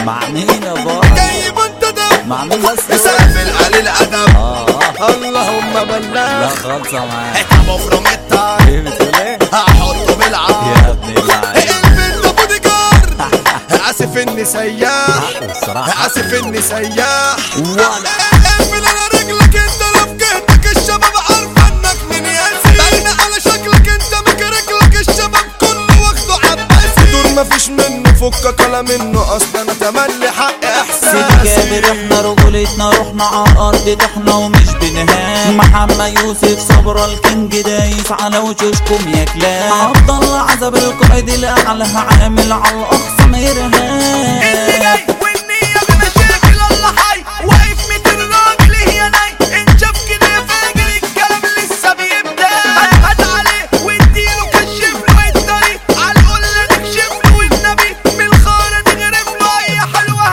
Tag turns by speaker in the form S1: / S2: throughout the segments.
S1: مع مين يا بابا
S2: جاي منتدب
S1: مع مين بس
S2: سقف القليل ادب
S1: اه
S2: اللهم
S1: لا
S2: بلغ
S1: خالصة معاك
S2: اتعبوا فروميتا
S1: ايه بتقول ايه
S2: هحطه بالعار
S1: يا ابن اللعيبة
S2: البنت بودي جار اسف اني سياح
S1: الصراحة
S2: اسف اني سياح
S1: ولا
S2: اقفل على رجلك انت لو جهتك الشباب عارفه انك من ياسين باينه على شكلك انت مكرجلك الشباب كله واخده عباسي دول مفيش منه فكك ولا منه اصلا انا تملي حق
S1: سيدي
S2: احساسي
S1: جابر احنا رجولتنا رحنا على الارض طحنا ومش بنهان محمد يوسف صبر الكينج دايس على وشوشكم يا كلاب عبد الله عزب القائد الاعلى عامل على الاقصى ما يرهان
S3: والنية بمشاكل الله حي واقف متر راجل هي ناي ان شاف كده فاجر الكلام لسه بيبدا هات عليه واديله كشف له الطريق على القلة نكشف له والنبي من الخارة نغرف له اي حلوة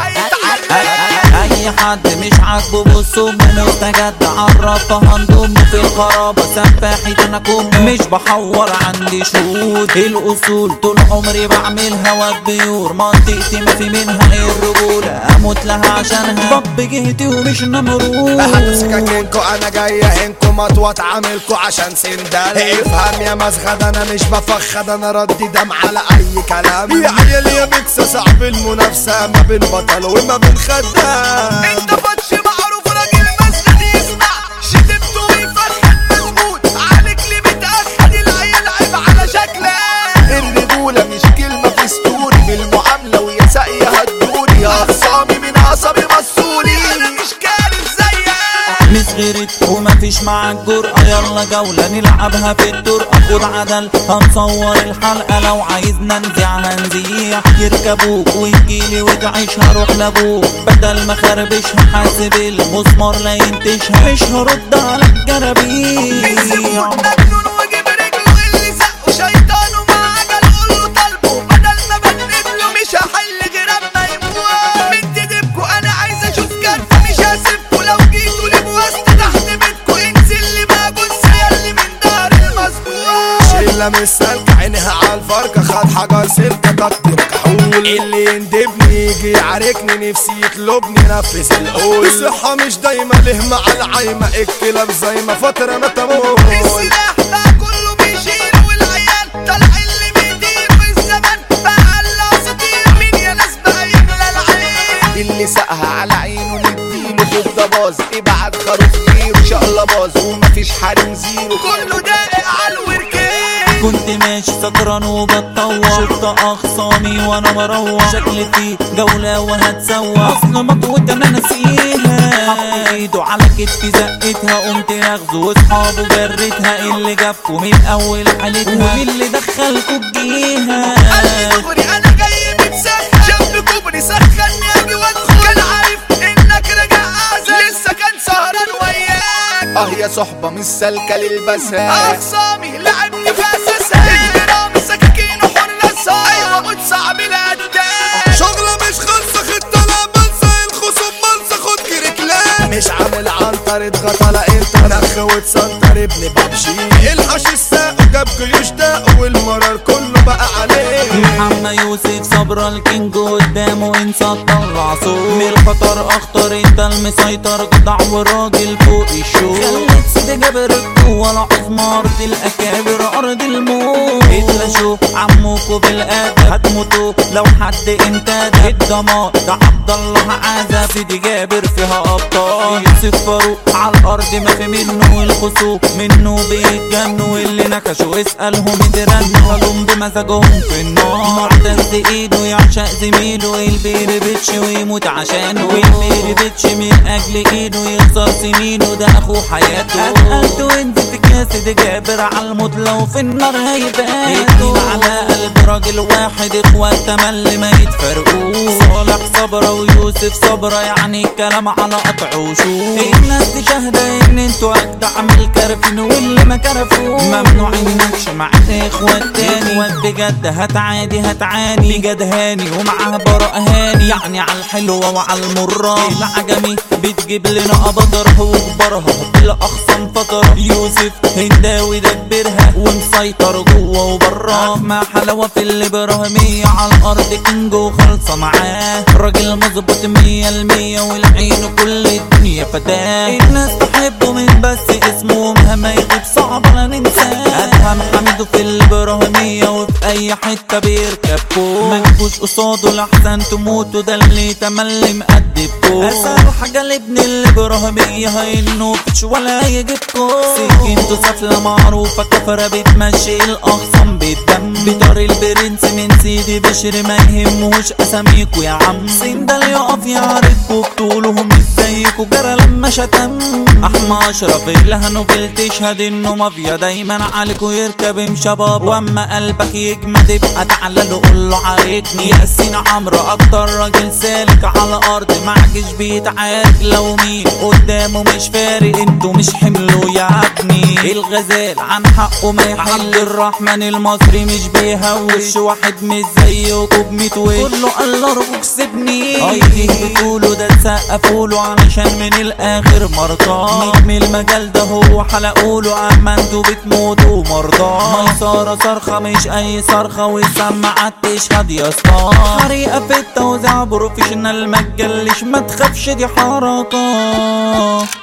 S3: هيتعلم
S1: اي حد مش عاجبه بصوا مستجد عرفه هنضمه في الخرابة سفاحي انا كوم مش بحور عندي شهود الاصول طول عمري بعملها والبيور منطقتي ما في منها غير رجولة اموت لها عشانها باب جهتي ومش نمرود
S2: هتسككنكو انا جاي هنكو مطوط عاملكو عشان سندال افهم يا مسخد انا مش بفخد انا ردي دم على اي كلام يا عيال يا ميكس صعب المنافسة ما بين بطل وما بين خدام
S3: انت فتش معروف راجل مسند يسمع شتمته ويفخد مظبوط عليك ليه متأخد العيال عيب على شكلك
S2: الرجولة مش كلمة في ستوري بالمعاملة ويا ساقية هتدوري يا خصامي من عصبي مسؤولي
S3: انا مش كارف زيك
S1: مش غيرت ومفيش معاك جرأة يلا جولة نلعبها في الطرقة خد عدل هنصور الحلقة لو عايزنا نذيع هنذيع يركبوك وتجيلي وتعيش هروح لابوك بدل ما خربشها حاسب المسمار لا ينتشها مش هرد على الجرابيع
S3: الزبون مجنون وجيب رجله اللي زقه شيطان ومع عجل قوله طالبه بدل ما بدله مش هحل غير اما يموت من تدبكو انا عايز اشوف كارفة مش هسيبكو لو جيتوا لي بوسط تحت بيتكو انزل لي بقى بص ياللي من دار المسبوق
S2: شلة مش سالكة عينها على الفركة خد حجر سلكة ضغط مكحول اللي يندبني يجي يعاركني نفسي يطلبني نفذ القول الصحة مش دايما له مع العايمة الكلاب زي ما فترة ما تموت
S3: السلاح بقى كله بيشيل والعيال طالع اللي بيدير والزمن بقى الاساطير مين يا ناس بقى يغلى العين
S2: اللي سقها على عينه نديله فوق ده باظ ابعت خروف غيره شقلة باظ ومفيش حريم زيرو
S3: كله داقق على الوركين
S1: كنت ماشي سكران وبتطوع شفت اخصامي وانا مروح شكلي في جولة وهتسوى اصل مطوت انا نسيها حط ايده على كتفي زقتها قمت اخذه واصحابه جرتها اللي جابكوا من اول حالتها ومين اللي دخلكوا بجيها
S3: قال دغري انا جاي متسخن شاب كوبري سخني اجي وادخل كان عارف انك راجع اعزل لسه كان سهران وياك
S2: اه يا صحبة مش سالكة للبسات
S3: اخصامي لعبني في اساسها اجرامي سكاكين وحراسة ايوه موت صعب الاداء
S2: شغلة مش خلصة خطة لا بنسى الخصوم بنسى خد رجلان مش عامل عنتر اتغطى لا انت نخ وتسنتر ابن ببجي الحش الساق جاب جيوش داق والمرار كله بقى عليه
S1: محمد يوسف صبر الكينج قدامه انسى تطلع صوت من الخطر اخطر انت المسيطر جدع وراجل فوق الشوق خليت سيدي جابر القوة العظمى ارض الاكابر ارض الموت اتلاشوا عمكوا بالادب هتموتوا لو حد انتدب الدمار ده عبد الله عزا سيدي جابر فيها ابطال يوسف فاروق على الارض ما في منه الخسوف منه بيتجنوا اللي نكشوا اسالهم يترنوا لهم بمزاجهم في النار معتز ايده يعشق زميله البير بيتش ويموت عشانه والبير بيتش من اجل ايده يخسر سنينه ده اخو حياته اتقلت وانزل في كاسد جابر على الموت لو في النار هيبان اتنين على قلب راجل واحد اخوات تملي ما يتفرقوش صالح صبرا ويوسف صبرا يعني الكلام على قطع وشوش الناس دي شاهدة ان انتوا اجدع من الكرفين واللي ما كرفوش ممنوع انك مع الاخوة التاني بجد هتعادي هتعادي معاني جد هاني ومعاها براء هاني يعني على الحلوة وعلى المرة العجمي بتجيب لنا أبدرها وكبرها بلا أخصم فترة يوسف هنداوي دبرها ومسيطر جوه وبره مع حلاوة في الإبراهيمية على الأرض كينج وخالصة معاه راجل مظبوط مية المية والعين كل الدنيا فتاه الناس تحبه من بس اسمه مهما يغيب صعب لا ننساه أدهم حميده في الإبراهيمية وفي أي حتة بيركب فوق ما تجوش قصاده لأحسن تموتوا ده اللي تملي مقدب فوق أسهل حاجة لابن الإبراهيمية هينه فتش ولا يجيبكم سكينته سفلة معروفة كفرة بتمشي الأخصم بالدم بطار البرنس من سيدي بشر ما يهمهوش أساميكوا يا عم سندل يقف يعرفكوا بطولهم ازيكوا جرى لما شتم أحمى أشرف الهنوفيل تشهد إنه مافيا دايما عليكوا يركب شباب واما قلبك يجمد ابقى تعالى له قول له عاركني ياسين عمرو اكتر راجل سالك على الارض معجش بيتعارك لو مين قدامه مش فارق انتوا مش حملوا يا ابني الغزال عن حقه ما يحل الرحمن المصري مش بيهوش واحد مش زيه بميت وش كله قال له ارجوك سيبني ايديه بتقوله ده تسقفوله علشان من الاخر مرضى نجم المجال ده هو حلقوله اما انتوا بتموتوا مرضى ميسارة صرخة مش اي صرخة والسماعات تشهد يا اسطى حريقة في التوزيع بروفيشنال ما تجلش ما تخافش دي حركة